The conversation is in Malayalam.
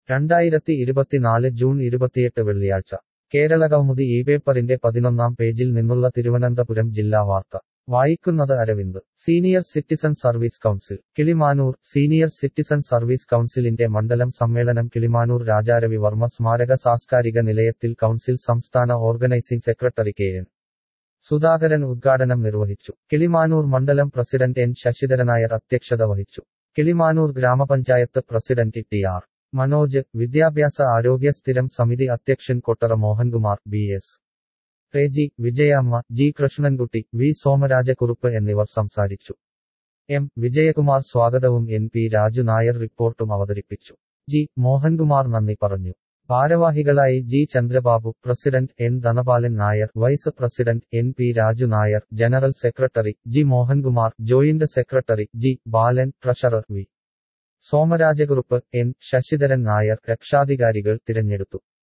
രണ്ടായിരത്തി ഇരുപത്തിനാല് ജൂൺ ഇരുപത്തിയെട്ട് വെള്ളിയാഴ്ച കേരള കൗമുദി ഈ പേപ്പറിന്റെ പതിനൊന്നാം പേജിൽ നിന്നുള്ള തിരുവനന്തപുരം ജില്ലാ വാർത്ത വായിക്കുന്നത് Aravind senior citizen service council Kilimanoor senior citizen service കൗൺസിലിന്റെ മണ്ഡലം സമ്മേളനം കിളിമാനൂർ രാജാരവി വർമ്മ സ്മാരക സാംസ്കാരിക നിലയത്തിൽ കൗൺസിൽ സംസ്ഥാന organising secretary K N Sudhakaran ഉദ്ഘാടനം നിർവഹിച്ചു കിളിമാനൂർ മണ്ഡലം പ്രസിഡന്റ് എൻ ശശിധരനായർ അധ്യക്ഷത വഹിച്ചു കിളിമാനൂർ ഗ്രാമപഞ്ചായത്ത് പ്രസിഡന്റ് ടി ആർ മനോജ് വിദ്യാഭ്യാസ ആരോഗ്യ സ്ഥിരം സമിതി അധ്യക്ഷൻ Kottara Mohankumar B S Reji Vijayamma G Krishnankutty V Somarajakkurup എന്നിവർ സംസാരിച്ചു എം വിജയകുമാർ സ്വാഗതവും എൻ പി രാജു നായർ റിപ്പോർട്ടും അവതരിപ്പിച്ചു ജി മോഹൻകുമാർ നന്ദി പറഞ്ഞു ഭാരവാഹികളായി G Chandrababu president N Dhanapalan Nair vice president N P Raju Nair general secretary G Mohankumar joint secretary G Balan treasurer V Somarajakurup N Sasidharan Nair രക്ഷാധികാരികൾ തിരഞ്ഞെടുത്തു